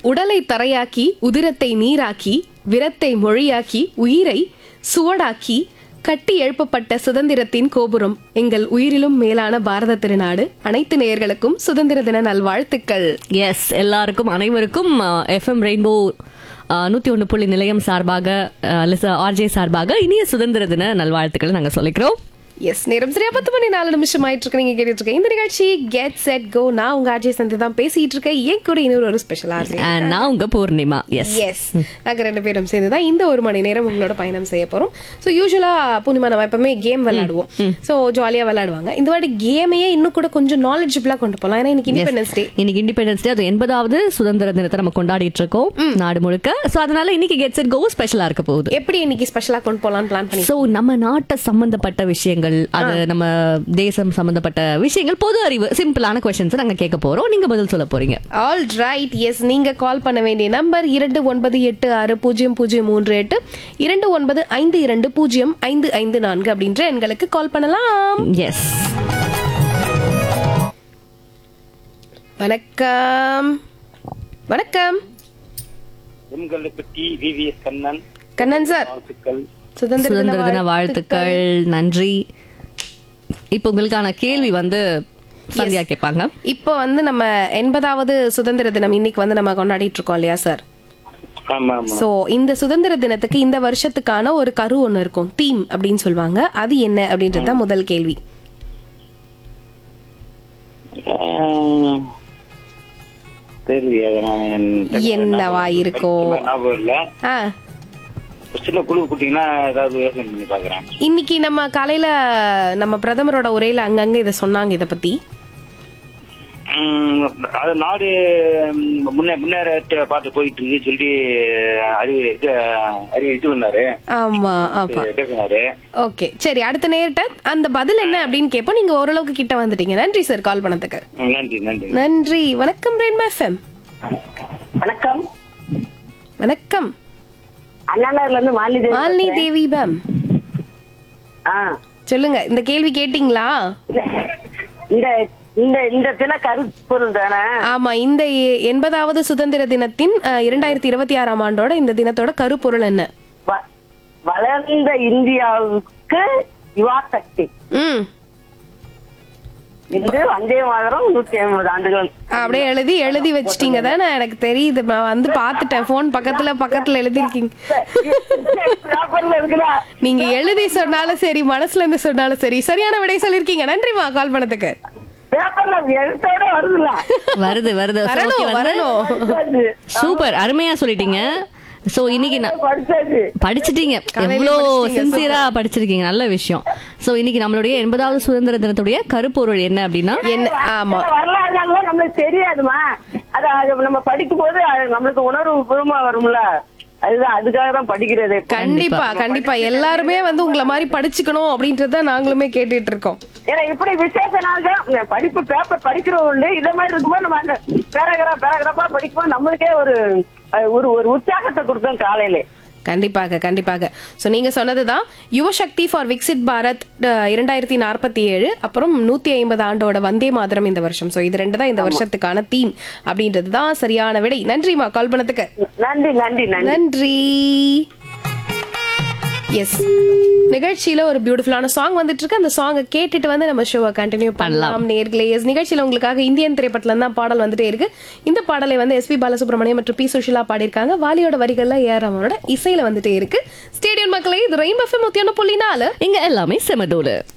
உடலை தரையாக்கி உதிரத்தை நீராக்கி விரத்தை மொழியாக்கி உயிரை சுவடாக்கி கட்டி எழுப்பப்பட்ட சுதந்திரத்தின் கோபுரம் எங்கள் உயிரிலும் மேலான பாரத திருநாடு அனைத்து நேயர்களுக்கும் சுதந்திர தின நல்வாழ்த்துக்கள் எஸ் எல்லாருக்கும் அனைவருக்கும் எஃப்எம் ரெயின்போ நூத்தி ஒன்று புள்ளி நிலையம் சார்பாக ஆர்ஜே சார்பாக இனிய சுதந்திர தின நல்வாழ்த்துக்களை நாங்க சொல்லிக்கிறோம் எஸ் நேரம் சரியா பத்து மணி நாலு நிமிஷம் ஆயிட்டு இருக்கு நீங்க கேட்டுட்டு இருக்கீங்க இந்த நிகழ்ச்சி கெட் செட் கோ நான் உங்க ஆர்ஜே சந்தி தான் பேசிட்டு இருக்கேன் என் கூட இன்னொரு ஒரு ஸ்பெஷல் ஆர்ஜே And நான் உங்க பூர்ணிமா எஸ் எஸ் நாங்க ரெண்டு பேரும் சேர்ந்து தான் இந்த ஒரு மணி நேரம் உங்களோட பயணம் செய்ய போறோம் ஸோ யூஸ்வலா பூர்ணிமா நம்ம எப்பவுமே கேம் விளையாடுவோம் ஸோ ஜாலியா விளையாடுவாங்க இந்த வாட்டி கேமையே இன்னும் கூட கொஞ்சம் நாலேஜபிளா கொண்டு போகலாம் ஏன்னா இன்னைக்கு இண்டிபெண்டன்ஸ் டே இன்னைக்கு இண்டிபெண்டன்ஸ் டே அது எண்பதாவது சுதந்திர தினத்தை நம்ம கொண்டாடிட்டு இருக்கோம் நாடு முழுக்க சோ அதனால இன்னைக்கு கெட்ஸ் இட் கோ ஸ்பெஷலா இருக்க போகுது எப்படி இன்னைக்கு ஸ்பெஷலா கொண்டு போகலாம்னு பிளான் பண்ணி சோ நம்ம நாட்டை சம்பந்தப்பட்ட விஷயங்கள் அது நம்ம தேசம் சம்பந்தப்பட்ட விஷயங்கள் பொது அறிவு சிம்பிளான கொஸ்டின்ஸ் நாங்க கேட்க போறோம் நீங்க பதில் சொல்ல போறீங்க ஆல் ரைட் எஸ் நீங்க கால் பண்ண வேண்டிய நம்பர் இரண்டு ஒன்பது எட்டு ஆறு பூஜ்ஜியம் பூஜ்ஜியம் மூன்று எட்டு இரண்டு ஒன்பது ஐந்து இரண்டு பூஜ்ஜியம் ஐந்து ஐந்து நான்கு அப்படின்ற எண்களுக்கு கால் பண்ணலாம் எஸ் வணக்கம் வணக்கம் எம்கல்லுப்பட்டி விவிஎஸ் கண்ணன் கண்ணன் சார் வாழ்த்துக்கள் சுதந்திர தின சுதந்திர தின வாழ்த்துக்கள் நன்றி இப்போ உங்களுக்கான கேள்வி வந்து சந்தியா கேட்பாங்க இப்போ வந்து நம்ம எண்பதாவது சுதந்திர தினம் இன்னைக்கு வந்து நம்ம கொண்டாடிட்டு இருக்கோம் இல்லையா சார் ஆமா ஆமா சோ இந்த சுதந்திர தினத்துக்கு இந்த வருஷத்துக்கான ஒரு கரு ஒண்ணு இருக்கும் தீம் அப்படின்னு சொல்லுவாங்க அது என்ன அப்படின்றது தான் முதல் கேள்வி ஆஹ், தெரியலையே, நான் என்- என்னவா இருக்கும்? ஞாபகம் இல்ல ஆ ஒரு சின்ன குழு குட்டிங்கன்னா ஏதாவது யோசனை பண்ணி பாக்குறேன் இன்னைக்கு நம்ம காலையில நம்ம பிரதமரோட உரையில அங்கங்க இதை சொன்னாங்க இத பத்தி உம், அது நாடு உம், முன்னே முன்னேற பார்த்து போயிட்டு இருக்கு சொல்லி அறிவு இது அறிவு இது பண்ணாரு ஆமா ஆமா பேசினாரு ஓகே சரி அடுத்த நேரிட்ட அந்த பதில் என்ன அப்படின்னு கேட்போம் நீங்க ஓரளவுக்கு கிட்ட வந்துட்டீங்க நன்றி சார் கால் பண்ணதுக்கு உம், நன்றி நன்றி நன்றி வணக்கம் ரேன்மா எஃப்எம் வணக்கம் வணக்கம் அண்ணாநகர்ல இருந்து மாலினி தேவி மாலினி தேவி மேம் ஆ சொல்லுங்க இந்த கேள்வி கேட்டிங்களா இந்த இந்த இந்த தின கருப்பொருள் தானே ஆமா இந்த எ- எண்பதாவது சுதந்திர தினத்தின் அஹ், இரண்டாயிரத்தி இருபத்தி ஆறாம் ஆண்டோட இந்த தினத்தோட கருப்பொருள் என்ன வ- வளர்ந்த இந்தியாவுக்கு யுவா சக்தி ம் இன்று வந்தே மாதரம் நூத்தி ஐம்பது ஆண்டுகள் அப்படியே எழுதி எழுதி வச்சிட்டீங்க தானே எனக்கு தெரியுது நான் வந்து பார்த்துட்டேன் போன் பக்கத்துல பக்கத்துல எழுதிருக்கீங்க பேப்பர்ல இருக்குதா நீங்க எழுதி சொன்னாலும் சரி மனசுல இருந்து சொன்னாலும் சரி சரியான விடை சொல்லிருக்கீங்க நன்றிமா கால் பண்ணதுக்கு பேப்பர்ல எழுத்தோட வருதுல வருது வருது So, okay, வரணும் வந்து- வரணும் படிச்சாச்சு. சூப்பர் அருமையா சொல்லிட்டீங்க சோ இன்னைக்கு நான் படிச்சாச்சு படிச்சிட்டீங்க காலையிலே எவ்வளோ படிச்சிட்டீங்க, சின்சியரா படிச்சிருக்கீங்க நல்ல விஷயம் சோ இன்னைக்கு நம்மளுடைய எண்பதாவது சுதந்திர தினத்துடைய கருப்பொருள் என்ன அப்படின்னா என்ன ஆமா வரலாறுனால நம்மளுக்கு தெரியாதுமா அது அது நம்ம படிக்கும் போது அது நம்மளுக்கு உணர்வு பூர்வமா வரும்ல அதுதான் அதுக்காக தான் படிக்கிறதே கண்டிப்பா கண்டிப்பா எல்லாருமே வந்து உங்களை மாதிரி படிச்சுக்கணும் அப்படின்றத நாங்களுமே கேட்டுட்டு இருக்கோம் ஏன்னா இப்படி விசேஷ நாள் தான் படிப்பு பேப்பர் படிக்கிறோம் உண்டு இந்த மாதிரி இருக்கும்போது நம்ம அந்த பேராகிராஃப் பேராகிராஃபா படிக்கும்போது நம்மளுக்கே ஒரு அஹ், ஒரு ஒரு உற்சாகத்தை கொடுத்தோம் காலையில கண்டிப்பாக கண்டிப்பாக ஸோ நீங்க சொன்னதுதான் யுவசக்தி ஃபார் விக்சிட் பாரத் அஹ், இரண்டாயிரத்தி நாற்பத்தி ஏழு அப்புறம் நூத்தி ஐம்பது ஆண்டோட வந்தே மாதரம் இந்த வருஷம் ஸோ இது ரெண்டு தான் இந்த வருஷத்துக்கான தீம் அப்படின்றது தான் சரியான விடை நன்றிமா கால் பண்ணதுக்கு நன்றி நன்றி நன்றி நன்றி எஸ் நிகழ்ச்சியில ஒரு பியூட்டிஃபுல்லான சாங் வந்துட்டு இருக்கு அந்த சாங்கை கேட்டுட்டு வந்து நம்ம ஷோவை கண்டினியூ பண்ணலாம் நேர்களே எஸ் நிகழ்ச்சியில உங்களுக்காக இந்தியன் திரைப்படத்துல இருந்து தான் பாடல் வந்துட்டே இருக்கு இந்த பாடலை வந்து எஸ்பி பாலசுப்ரமணியம் மற்றும் பி சுஷிலா பாடியிருக்காங்க வாலியோட வரிகள்ல ஏஆர் ரமனோட இசையில வந்துட்டே இருக்கு ஸ்டேடியம் மக்களே இது ரெயின் எஃப்எம் நூத்தி ஒன்று புள்ளி நாலு இங்க எல்லாமே செமதோடு